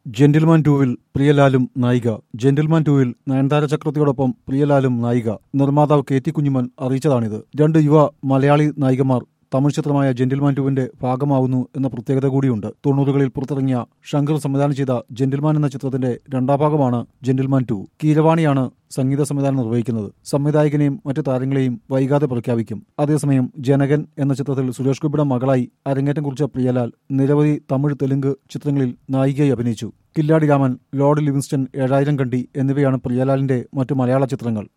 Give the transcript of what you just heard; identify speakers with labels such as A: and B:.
A: gentleman ടൂവിൽ പ്രിയലാലും നായിക gentleman ടൂവിൽ നയൻതാര ചക്രവർത്തിയോടൊപ്പം പ്രിയലാലും നായിക നിർമ്മാതാവ് കെ ടി കുഞ്ഞുമൻ അറിയിച്ചതാണിത് രണ്ട് യുവ മലയാളി നായികമാർ തമിഴ് ചിത്രമായ ജെന്റിൽമാൻ ടുവിന്റെ ഭാഗമാവുന്നു എന്ന പ്രത്യേകത കൂടിയുണ്ട് തൊണ്ണൂറുകളിൽ പുറത്തിറങ്ങിയ ശങ്കർ സംവിധാനം ചെയ്ത ജെന്റിൽമാൻ എന്ന ചിത്രത്തിന്റെ രണ്ടാം ഭാഗമാണ് ജെന്റിൽമാൻ ടു കീരവാണിയാണ് സംഗീത സംവിധാനം നിർവഹിക്കുന്നത് സംവിധായകനെയും മറ്റു താരങ്ങളെയും വൈകാതെ പ്രഖ്യാപിക്കും അതേസമയം ജനകൻ എന്ന ചിത്രത്തിൽ സുരേഷ് ഗോപിയുടെ മകളായി അരങ്ങേറ്റം കുറിച്ച പ്രിയലാൽ നിരവധി തമിഴ് തെലുങ്ക് ചിത്രങ്ങളിൽ നായികയായി അഭിനയിച്ചു കില്ലാടി രാമൻ ലോർഡ് ലിവിങ്സ്റ്റൺ ഏഴായിരം കണ്ടി എന്നിവയാണ് പ്രിയലാലിന്റെ മറ്റു മലയാള ചിത്രങ്ങൾ